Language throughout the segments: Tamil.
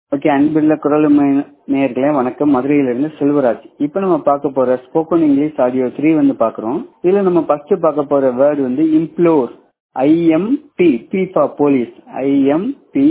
ஓகே அன்புள்ள குரல் நேயர்களே வணக்கம் மதுரையிலிருந்து செல்வராஜ் இப்போ நம்ம பார்க்க போற ஸ்போக்கன் இங்கிலீஷ் ஆடியோ த்ரீ வந்து பார்க்குறோம் இதுல நம்ம ஃபர்ஸ்ட் பார்க்க போற வேர்டு வந்து implore I M P P for police I M P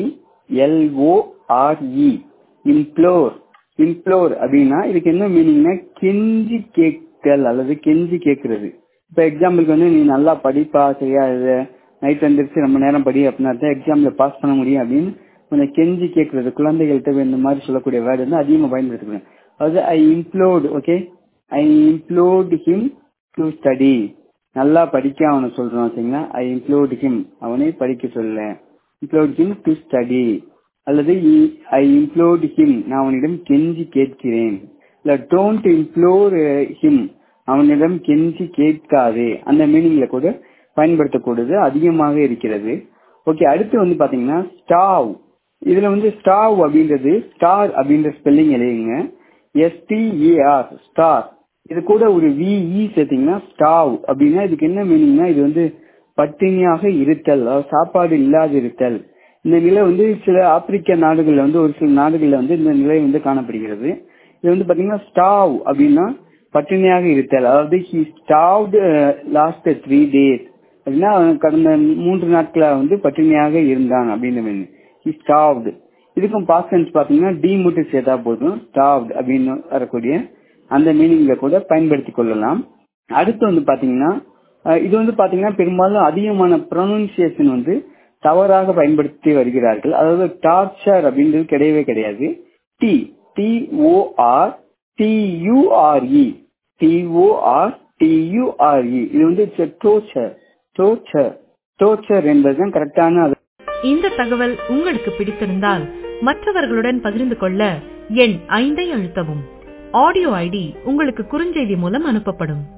L O R E implore implore அப்படின்னா இதுக்கு என்ன மீனிங்னா கெஞ்சி கேட்கல் அல்லது கெஞ்சி கேட்கறது இப்போ எக்ஸாம்பிளுக்கு வந்து நீ நல்லா படிப்பா சரியா இது நைட் வந்துருச்சு ரொம்ப நேரம் படி அப்படின்னா தான் எக்ஸாம்ல பாஸ் பண்ண முடியும் அப்படின்னு கொஞ்சம் கெஞ்சி கேட்கறது குழந்தைகள்கிட்ட இந்த மாதிரி சொல்லக்கூடிய வேர்டு வந்து அதிகமாக பயன்படுத்திக்கிறேன் அதாவது I implored okay I implored him to study நல்லா படிக்க அவனை சொல்றான் சரிங்களா ஐ இம்ப்ளோர்ட் ஹிம் அவனை படிக்க சொல்ல இம்ப்ளோர்ட் ஹிம் டு ஸ்டடி அல்லது ஐ இம்ப்ளோர்ட் ஹிம் நான் அவனிடம் கெஞ்சி கேட்கிறேன் இல்ல டோன்ட் இம்ப்ளோர் ஹிம் அவனிடம் கெஞ்சி கேட்காதே அந்த மீனிங்ல கூட பயன்படுத்தக்கூடியது அதிகமாக இருக்கிறது ஓகே அடுத்து வந்து பாத்தீங்கன்னா ஸ்டாவ் இதுல வந்து ஸ்டாவ் அப்படின்றது ஸ்டார் அப்படின்ற ஸ்பெல்லிங் எழுதுங்க எஸ்டிஏஆர் ஸ்டார் இது கூட ஒரு விஇ சேர்த்தீங்கன்னா ஸ்டாவ் அப்படின்னா இதுக்கு என்ன மீனிங்னா இது வந்து பட்டினியாக இருத்தல் சாப்பாடு இல்லாது இருத்தல் இந்த நிலை வந்து சில ஆப்பிரிக்க நாடுகள்ல வந்து ஒரு சில நாடுகள்ல வந்து இந்த நிலை வந்து காணப்படுகிறது இது வந்து பாத்தீங்கன்னா ஸ்டாவ் அப்படின்னா பட்டினியாக இருத்தல் அதாவது he starved last three days அப்படின்னா கடந்த மூன்று நாட்களா வந்து பட்டினியாக இருந்தான் அப்படின்னு மீனிங் ஹி ஸ்டாவ்டு இதுக்கும் பாஸ்டன்ஸ் பாத்தீங்கன்னா டி மட்டும் சேர்த்தா போதும் ஸ்டாவ்டு அப்படின்னு வரக்கூடிய அந்த மீனிங்ல கூட பயன்படுத்தி கொள்ளலாம் அடுத்து வந்து பாத்தீங்கன்னா இது வந்து பாத்தீங்கன்னா பெரும்பாலும் அதிகமான ப்ரொனன்சியேஷன் வந்து தவறாக பயன்படுத்தி வருகிறார்கள் அதாவது டார்ச்சர் அப்படின்றது கிடையவே கிடையாது T T O R T U R E T O R T U R E இது வந்து டோச்சர் டோச்சர் டோச்சர் என்பதுதான் கரெக்டான இந்த தகவல் உங்களுக்கு பிடித்திருந்தால் மற்றவர்களுடன் பகிர்ந்து கொள்ள எண் ஐந்தை அழுத்தவும் ஆடியோ ஐடி உங்களுக்கு குறுஞ்செய்தி மூலம் அனுப்பப்படும்